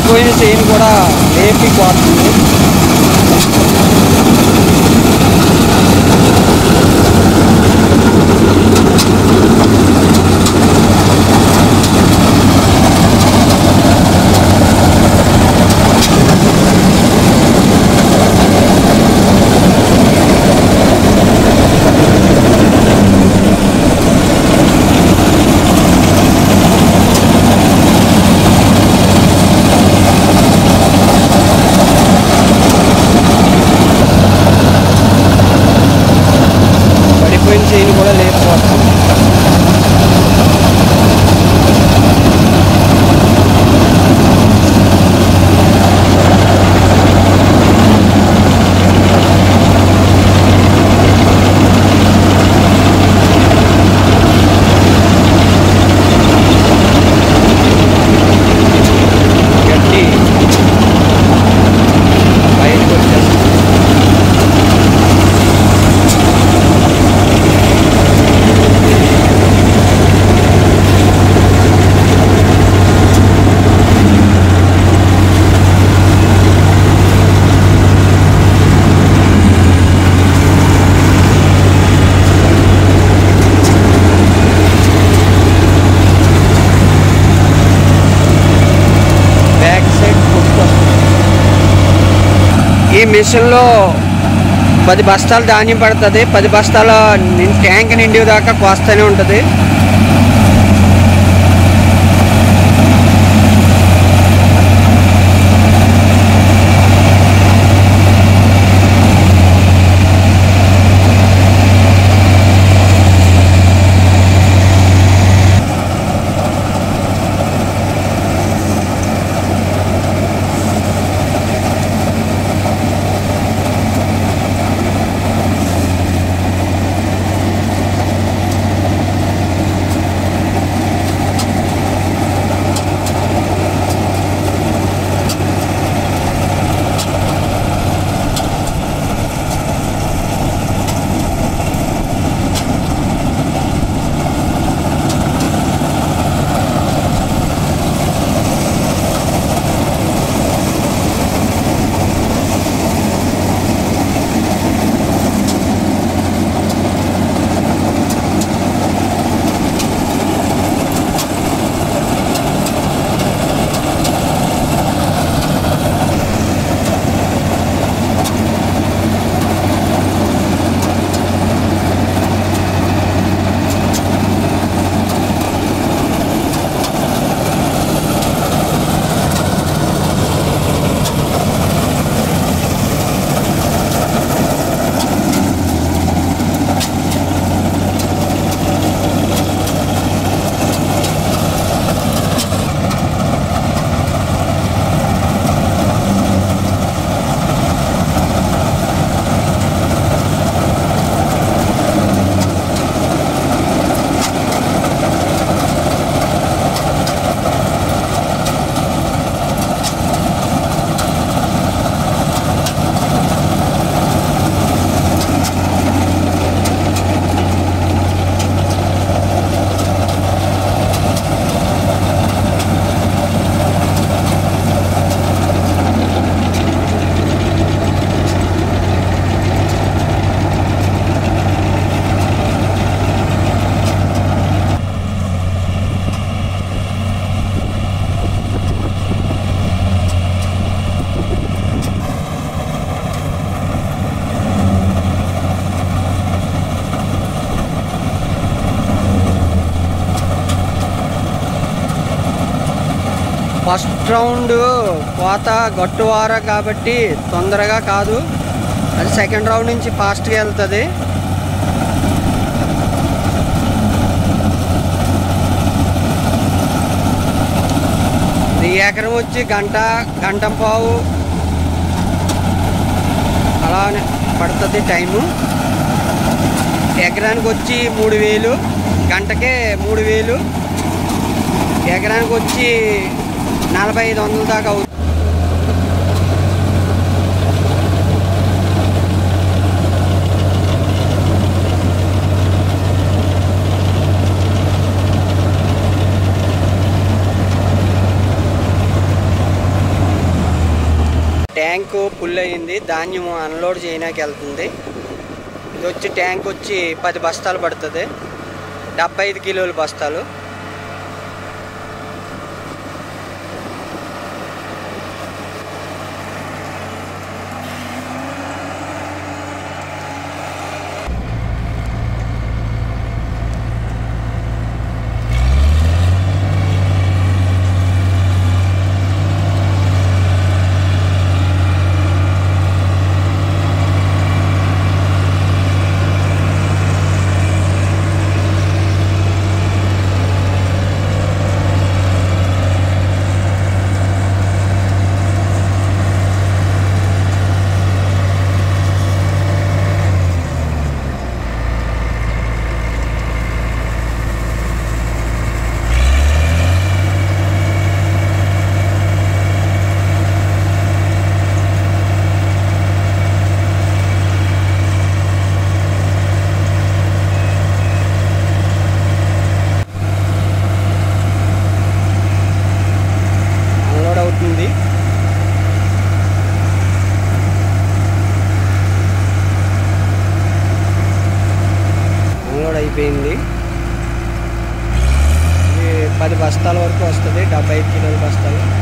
పడిపోయిన చైన్ కూడా లేపి పోతుంది పడిపోయిన చైన్ కూడా లేకపోతుంది గట్టి బయటకు వచ్చేస్తుంది బ్యాక్ సైడ్ పుష్ప ఈ మిషన్లో పది బస్తాలు ధాన్యం పడుతుంది పది బస్తాల నిం- ట్యాంక్ నిండి దాకా కోస్తూనే ఉంటుంది ఫస్ట్ రౌండ్ కోత గట్టువార కాబట్టి తొందరగా కాదు అది సెకండ్ రౌండ్ నుంచి ఫాస్ట్గా వెళ్తుంది ఈ ఎకరం వచ్చి గంట గంట పావు అలానే పడుతుంది టైము ఎకరానికి వచ్చి మూడు వేలు గంటకే మూడు వేలు ఎకరానికి వచ్చి నలభై ఐదు వందల దాకా అవుతుంది ట్యాంక్ ఫుల్ అయ్యింది ధాన్యం అన్లోడ్ చేయడానికి వెళ్తుంది ఇది వచ్చి ట్యాంక్ వచ్చి పది బస్తాలు పడుతుంది డెబ్బై ఐదు కిలోల బస్తాలు అన్లోడ్ అవుతుంది అన్లోడ్ అయిపోయింది ఇది పది బస్తాల వరకు వస్తుంది డెబ్బై ఐదు కిలోల బస్తాలు